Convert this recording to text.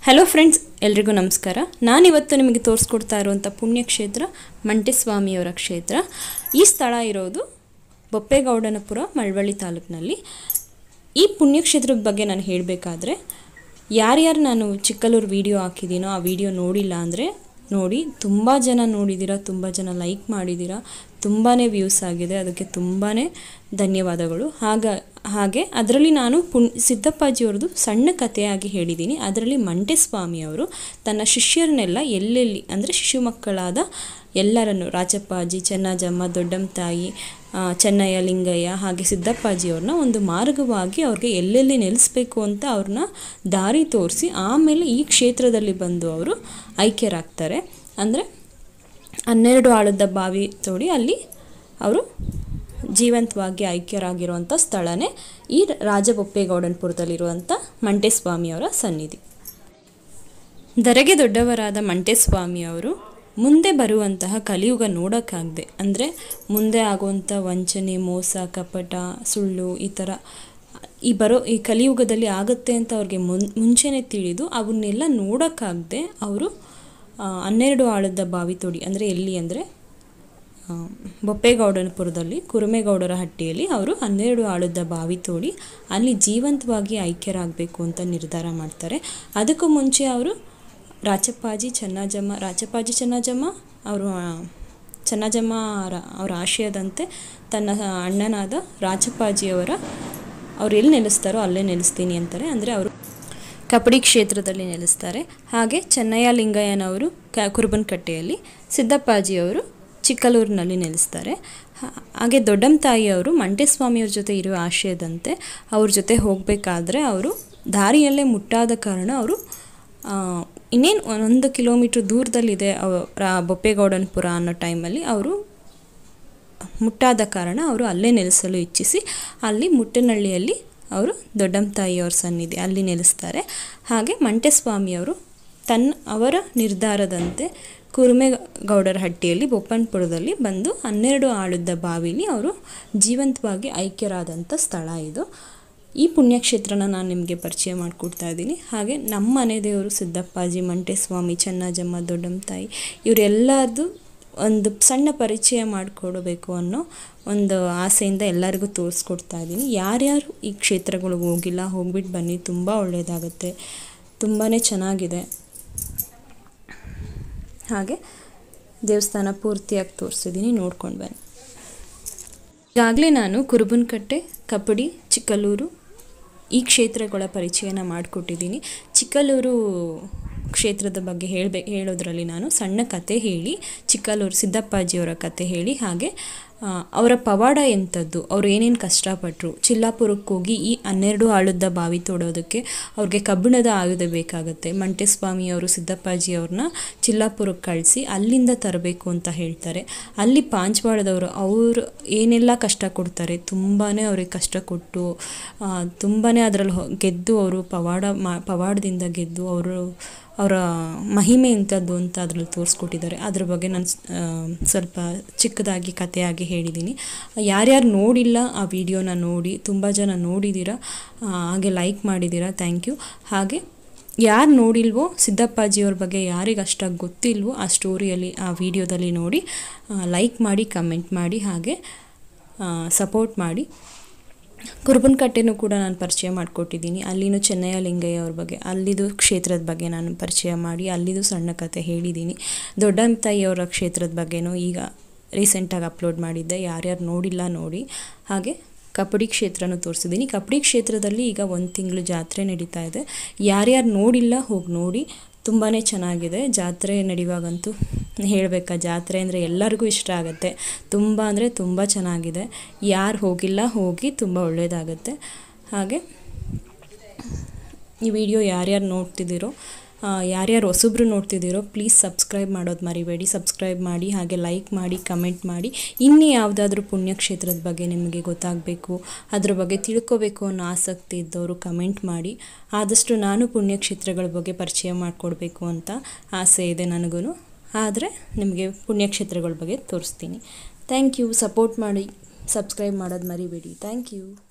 hello friends ಎಲ್ರಿಗೂ ನಮಸ್ಕಾರ ನಾನಿವತ್ತು ನಿಮಗೆ ತೋರಿಸ್ಕೊಡ್ತಾ ಇರುವಂಥ ಪುಣ್ಯಕ್ಷೇತ್ರ ಮಂಟೆಸ್ವಾಮಿಯವರ ಕ್ಷೇತ್ರ ಈ ಸ್ಥಳ ಇರೋದು ಬೊಪ್ಪೇಗೌಡನಪುರ ಮಳವಳ್ಳಿ ತಾಲೂಕಿನಲ್ಲಿ ಈ ಪುಣ್ಯಕ್ಷೇತ್ರದ ಬಗ್ಗೆ ನಾನು ಹೇಳಬೇಕಾದ್ರೆ ಯಾರ್ಯಾರು ನಾನು ಚಿಕ್ಕಲ್ಲೂರು ವಿಡಿಯೋ ಹಾಕಿದ್ದೀನೋ ಆ ವಿಡಿಯೋ ನೋಡಿಲ್ಲ ಅಂದರೆ ನೋಡಿ ತುಂಬ ಜನ ನೋಡಿದ್ದೀರಾ ತುಂಬ ಜನ ಲೈಕ್ ಮಾಡಿದ್ದೀರಾ ತುಂಬಾ ವ್ಯೂಸ್ ಆಗಿದೆ ಅದಕ್ಕೆ ತುಂಬಾ ಧನ್ಯವಾದಗಳು ಹಾಗ ಹಾಗೆ ಅದರಲ್ಲಿ ನಾನು ಪುಣ್ ಸಿದ್ದಪ್ಪಾಜಿಯವ್ರದ್ದು ಸಣ್ಣ ಕಥೆಯಾಗಿ ಹೇಳಿದ್ದೀನಿ ಅದರಲ್ಲಿ ಮಂಟೆಸ್ವಾಮಿಯವರು ತನ್ನ ಶಿಷ್ಯರನ್ನೆಲ್ಲ ಎಲ್ಲೆಲ್ಲಿ ಅಂದರೆ ಶಿಶು ಮಕ್ಕಳಾದ ಎಲ್ಲರನ್ನು ರಾಜಪ್ಪಾಜಿ ಚೆನ್ನಜಮ್ಮ ದೊಡ್ಡಮ್ಮ ತಾಯಿ ಆ, ಚೆನ್ನಯ್ಯ ಲಿಂಗಯ್ಯ ಹಾಗೆ ಸಿದ್ದಪ್ಪಾಜಿಯವ್ರನ್ನ ಒಂದು ಮಾರ್ಗವಾಗಿ ಅವ್ರಿಗೆ ಎಲ್ಲೆಲ್ಲಿ ನೆಲೆಸ್ಬೇಕು ಅಂತ ಅವ್ರನ್ನ ದಾರಿ ತೋರಿಸಿ ಆಮೇಲೆ ಈ ಕ್ಷೇತ್ರದಲ್ಲಿ ಬಂದು ಅವರು ಐಕ್ಯರಾಗ್ತಾರೆ ಅಂದರೆ ಹನ್ನೆರಡು ಆಳದ ಬಾವಿ ತೋಡಿ ಅಲ್ಲಿ ಅವರು ಜೀವಂತವಾಗಿ ಐಕ್ಯರಾಗಿರುವಂಥ ಸ್ಥಳನೇ ಈ ರಾಜಬೊಪ್ಪೇಗೌಡನಪುರದಲ್ಲಿರುವಂಥ ಮಂಟೆಸ್ವಾಮಿಯವರ ಸನ್ನಿಧಿ ದರೆಗೆ ದೊಡ್ಡವರಾದ ಮಂಟೆಸ್ವಾಮಿಯವರು ಮುಂದೆ ಬರುವಂತಹ ಕಲಿಯುಗ ನೋಡೋಕ್ಕಾಗದೆ ಅಂದರೆ ಮುಂದೆ ಆಗುವಂಥ ವಂಚನೆ ಮೋಸ ಕಪಟ ಸುಳ್ಳು ಈ ಥರ ಈ ಬರೋ ಈ ಕಲಿಯುಗದಲ್ಲಿ ಆಗುತ್ತೆ ಅಂತ ಅವ್ರಿಗೆ ಮುನ್ ಮುಂಚೆನೇ ತಿಳಿದು ಅವನ್ನೆಲ್ಲ ನೋಡೋಕ್ಕಾಗದೆ ಅವರು ಆ, ಹನ್ನೆರಡು ಆಳದ ಬಾವಿ ತೋಡಿ ಅಂದರೆ ಎಲ್ಲಿ ಅಂದರೆ ಆ, ಬೊಪ್ಪೇಗೌಡನಪುರದಲ್ಲಿ ಕುರುಮೇಗೌಡರ ಹಟ್ಟಿಯಲ್ಲಿ ಅವರು ಹನ್ನೆರಡು ಆಳದ ಬಾವಿ ತೋಡಿ ಅಲ್ಲಿ ಜೀವಂತವಾಗಿ ಐಕ್ಯರಾಗಬೇಕು ಅಂತ ನಿರ್ಧಾರ ಮಾಡ್ತಾರೆ ಅದಕ್ಕೂ ಮುಂಚೆ ಅವರು ರಾಚಪ್ಪಾಜಿ ಚೆನ್ನಜಮ್ಮ ರಾಚಪ್ಪಾಜಿ ಚೆನ್ನಜಮ್ಮ ಅವರು ಆ, ಚೆನ್ನಜಮ್ಮ ರ- ಅವರ ಆಶಯದಂತೆ ತನ್ನ ಅಣ್ಣನಾದ ರಾಚಪ್ಪಾಜಿಯವರ ಅವ್ರು ಎಲ್ಲಿ ನೆಲೆಸ್ತಾರೋ ಅಲ್ಲೇ ನೆಲೆಸ್ತೀನಿ ಅಂತಾರೆ ಅಂದರೆ ಅವರು ಕಪಡಿ ಕ್ಷೇತ್ರದಲ್ಲಿ ನೆಲೆಸ್ತಾರೆ ಹಾಗೆ ಚೆನ್ನಯ್ಯ ಲಿಂಗಯ್ಯನವರು ಕ ಕುರುಬನಕಟ್ಟೆಯಲ್ಲಿ ಸಿದ್ದಪ್ಪಾಜಿಯವರು ಚಿಕ್ಕಲೂರಿನಲ್ಲಿ ನೆಲೆಸ್ತಾರೆ ಹಾ- ಹಾಗೆ ದೊಡ್ಡಮ್ಮ ತಾಯಿಯವರು ಮಂಟೆಸ್ವಾಮಿಯವ್ರ ಜೊತೆ ಇರುವ ಆಶಯದಂತೆ ಅವ್ರ ಜೊತೆ ಹೋಗಬೇಕಾದ್ರೆ ಅವರು ದಾರಿಯಲ್ಲೇ ಮುಟ್ಟಾದ ಕಾರಣ ಅವರು ಇನ್ನೇನು ಒಂದು ಕಿಲೋಮೀಟ್ರ್ ದೂರದಲ್ಲಿದೆ ಅವ- ರಾ- ಬೊಪ್ಪೇಗೌಡನಪುರ ಅನ್ನೋ ಟೈಮಲ್ಲಿ ಅವರು ಮುಟ್ಟಾದ ಕಾರಣ ಅವರು ಅಲ್ಲೇ ನೆಲೆಸಲು ಇಚ್ಛಿಸಿ ಅಲ್ಲಿ ಮುಟ್ಟನಹಳ್ಳಿಯಲ್ಲಿ ಅವರು ದೊಡ್ಡಮ್ಮ ತಾಯಿಯವ್ರ ಸನ್ನಿಧಿ ಅಲ್ಲಿ ನೆಲೆಸ್ತಾರೆ ಹಾಗೆ ಮಂಟೆಸ್ವಾಮಿಯವರು ತನ್ನ ಅವರ ನಿರ್ಧಾರದಂತೆ ಕುರುಮೇಗೌಡರ ಹಟ್ಟಿಯಲ್ಲಿ ಬೊಪ್ಪನ್ಪುರದಲ್ಲಿ ಬಂದು ಹನ್ನೆರಡು ಆಳುದ್ದ ಬಾವಿಲಿ ಅವರು ಜೀವಂತವಾಗಿ ಐಕ್ಯರಾದಂಥ ಸ್ಥಳ ಇದು ಈ ಪುಣ್ಯಕ್ಷೇತ್ರನ ನಾನು ನಿಮಗೆ ಪರಿಚಯ ಮಾಡಿಕೊಡ್ತಾ ಇದ್ದೀನಿ ಹಾಗೆ ನಮ್ಮ ಮನೆ ದೇವರು ಸಿದ್ದಪ್ಪಾಜಿ ಮಂಟೆಸ್ವಾಮಿ ಚೆನ್ನಜಮ್ಮ ದೊಡ್ಡಮ್ಮ ತಾಯಿ ಇವರೆಲ್ಲರದು ಒಂದು ಸಣ್ಣ ಪರಿಚಯ ಮಾಡಿಕೊಡಬೇಕು ಅನ್ನೋ ಒಂದು ಆಸೆಯಿಂದ ಎಲ್ಲರಿಗೂ ತೋರಿಸ್ಕೊಡ್ತಾ ಇದ್ದೀನಿ ಯಾರ್ಯಾರು ಈ ಕ್ಷೇತ್ರಗಳಿಗೆ ಹೋಗಿಲ್ಲ ಹೋಗ್ಬಿಟ್ಟು ಬನ್ನಿ ತುಂಬ ಒಳ್ಳೆಯದಾಗುತ್ತೆ ತುಂಬಾ ಚೆನ್ನಾಗಿದೆ ಹಾಗೆ ದೇವಸ್ಥಾನ ಪೂರ್ತಿಯಾಗಿ ತೋರಿಸಿದ್ದೀನಿ ನೋಡ್ಕೊಂಡು ಬನ್ನಿ ಈಗಾಗಲೇ ನಾನು ಕುರುಬನಕಟ್ಟೆ ಕಪಡಿ ಚಿಕ್ಕಲ್ಲೂರು ಈ ಕ್ಷೇತ್ರಗಳ ಪರಿಚಯನ ಮಾಡಿಕೊಟ್ಟಿದ್ದೀನಿ ಚಿಕ್ಕಲ್ಲೂರು ಕ್ಷೇತ್ರದ ಬಗ್ಗೆ ಹೇಳಬೇ ಹೇಳೋದ್ರಲ್ಲಿ ನಾನು ಸಣ್ಣ ಕತೆ ಹೇಳಿ ಚಿಕ್ಕಲ್ಲೂರು ಸಿದ್ದಪ್ಪಾಜಿಯವರ ಕತೆ ಹೇಳಿ ಹಾಗೆ ಆ, ಅವರ ಪವಾಡ ಎಂಥದ್ದು ಅವ್ರು ಏನೇನು ಕಷ್ಟಪಟ್ಟರು ಚಿಲ್ಲಾಪುರಕ್ಕೆ ಹೋಗಿ ಈ ಹನ್ನೆರಡು ಆಳುದ್ದ ಬಾವಿ ತೋಡೋದಕ್ಕೆ ಅವ್ರಿಗೆ ಕಬ್ಬಿಣದ ಆಯುಧ ಬೇಕಾಗುತ್ತೆ ಮಂಟೆಸ್ವಾಮಿಯವರು ಸಿದ್ದಪ್ಪಾಜಿಯವ್ರನ್ನ ಚಿಲ್ಲಾಪುರಕ್ಕೆ ಕಳಿಸಿ ಅಲ್ಲಿಂದ ತರಬೇಕು ಅಂತ ಹೇಳ್ತಾರೆ ಅಲ್ಲಿ ಪಾಂಚವಾಡದವರು ಅವರು ಏನೆಲ್ಲ ಕಷ್ಟ ಕೊಡ್ತಾರೆ ತುಂಬಾ ಅವ್ರಿಗೆ ಕಷ್ಟ ಕೊಟ್ಟು ತುಂಬಾ ಅದರಲ್ಲಿ ಗೆದ್ದು ಅವರು ಪವಾಡ ಮಾ ಪವಾಡದಿಂದ ಗೆದ್ದು ಅವರು ಅವರ ಮಹಿಮೆ ಎಂಥದ್ದು ಅಂತ ಅದರಲ್ಲಿ ತೋರಿಸ್ಕೊಟ್ಟಿದ್ದಾರೆ ಅದ್ರ ಬಗ್ಗೆ ನಾನು ಸ್- ಆ, ಸ್ವಲ್ಪ ಚಿಕ್ಕದಾಗಿ ಕಥೆಯಾಗಿ ಹೇಳಿದ್ದೀನಿ ಯಾರ್ಯಾರು ನೋಡಿಲ್ಲ ಆ ವಿಡಿಯೋನ ನೋಡಿ ತುಂಬ ಜನ ನೋಡಿದ್ದೀರಾ ಆ, ಹಾಗೆ ಲೈಕ್ ಮಾಡಿದ್ದೀರಾ ಥ್ಯಾಂಕ್ ಯು ಹಾಗೆ ಯಾರು ನೋಡಿಲ್ವೋ ಸಿದ್ದಪ್ಪಾಜಿಯವ್ರ ಬಗ್ಗೆ ಯಾರಿಗೆ ಅಷ್ಟಾಗಿ ಗೊತ್ತಿಲ್ವೋ ಆ ಸ್ಟೋರಿಯಲ್ಲಿ ಆ ವಿಡಿಯೋದಲ್ಲಿ ನೋಡಿ ಲೈಕ್ ಮಾಡಿ ಕಮೆಂಟ್ ಮಾಡಿ ಹಾಗೆ ಸಪೋರ್ಟ್ ಮಾಡಿ ಕುರುಬನಕಟ್ಟೆನೂ ಕೂಡ ನಾನು ಪರಿಚಯ ಮಾಡಿಕೊಟ್ಟಿದ್ದೀನಿ ಅಲ್ಲಿನೂ ಚೆನ್ನಯ್ಯ ಲಿಂಗಯ್ಯ ಅವ್ರ ಬಗ್ಗೆ ಅಲ್ಲಿದು ಕ್ಷೇತ್ರದ ಬಗ್ಗೆ ನಾನು ಪರಿಚಯ ಮಾಡಿ ಅಲ್ಲಿದು ಸಣ್ಣ ಕತೆ ಹೇಳಿದ್ದೀನಿ ದೊಡ್ಡಮ್ಮ ತಾಯಿಯವರ ಕ್ಷೇತ್ರದ ಬಗ್ಗೆನೂ ಈಗ ರೀಸೆಂಟಾಗಿ ಅಪ್ಲೋಡ್ ಮಾಡಿದ್ದೆ ಯಾರ್ಯಾರು ನೋಡಿಲ್ಲ ನೋಡಿ ಹಾಗೆ ಕಪಡಿ ಕ್ಷೇತ್ರನೂ ತೋರಿಸಿದ್ದೀನಿ ಕಪಡಿ ಕ್ಷೇತ್ರದಲ್ಲಿ ಈಗ ಒಂದು ತಿಂಗಳು ಜಾತ್ರೆ ನಡೀತಾ ಇದೆ ಯಾರ್ಯಾರು ನೋಡಿಲ್ಲ ಹೋಗಿ ನೋಡಿ ತುಂಬಾ ಚೆನ್ನಾಗಿದೆ ಜಾತ್ರೆ ನಡೆಯುವಾಗಂತೂ ಹೇಳಬೇಕಾ ಜಾತ್ರೆ ಅಂದರೆ ಎಲ್ಲರಿಗೂ ಇಷ್ಟ ಆಗುತ್ತೆ ತುಂಬ ಅಂದರೆ ತುಂಬ ಚೆನ್ನಾಗಿದೆ ಯಾರು ಹೋಗಿಲ್ಲ ಹೋಗಿ ತುಂಬ ಒಳ್ಳೆಯದಾಗುತ್ತೆ ಹಾಗೆ ಈ ವಿಡಿಯೋ ಯಾರ್ಯಾರು ನೋಡ್ತಿದ್ದೀರೋ ಆ, ಯಾರ್ಯಾರು ಹೊಸಬ್ರು ನೋಡ್ತಿದ್ದೀರೋ ಪ್ಲೀಸ್ ಸಬ್ಸ್ಕ್ರೈಬ್ ಮಾಡೋದು ಮರಿಬೇಡಿ ಸಬ್ಸ್ಕ್ರೈಬ್ ಮಾಡಿ ಹಾಗೆ ಲೈಕ್ ಮಾಡಿ ಕಮೆಂಟ್ ಮಾಡಿ ಇನ್ನೂ ಯಾವುದಾದ್ರೂ ಪುಣ್ಯಕ್ಷೇತ್ರದ ಬಗ್ಗೆ ನಿಮಗೆ ಗೊತ್ತಾಗಬೇಕು ಅದ್ರ ಬಗ್ಗೆ ತಿಳ್ಕೊಬೇಕು ಅನ್ನೋ ಆಸಕ್ತಿ ಇದ್ದವರು ಕಮೆಂಟ್ ಮಾಡಿ ಆದಷ್ಟು ನಾನು ಪುಣ್ಯಕ್ಷೇತ್ರಗಳ ಬಗ್ಗೆ ಪರಿಚಯ ಮಾಡಿಕೊಡ್ಬೇಕು ಅಂತ ಆಸೆ ಇದೆ ನನಗೂ ಆದರೆ ನಿಮಗೆ ಪುಣ್ಯಕ್ಷೇತ್ರಗಳ ಬಗ್ಗೆ ತೋರಿಸ್ತೀನಿ ಥ್ಯಾಂಕ್ ಯು ಸಪೋರ್ಟ್ ಮಾಡಿ ಸಬ್ಸ್ಕ್ರೈಬ್ ಮಾಡೋದು ಮರಿಬೇಡಿ ಥ್ಯಾಂಕ್ ಯು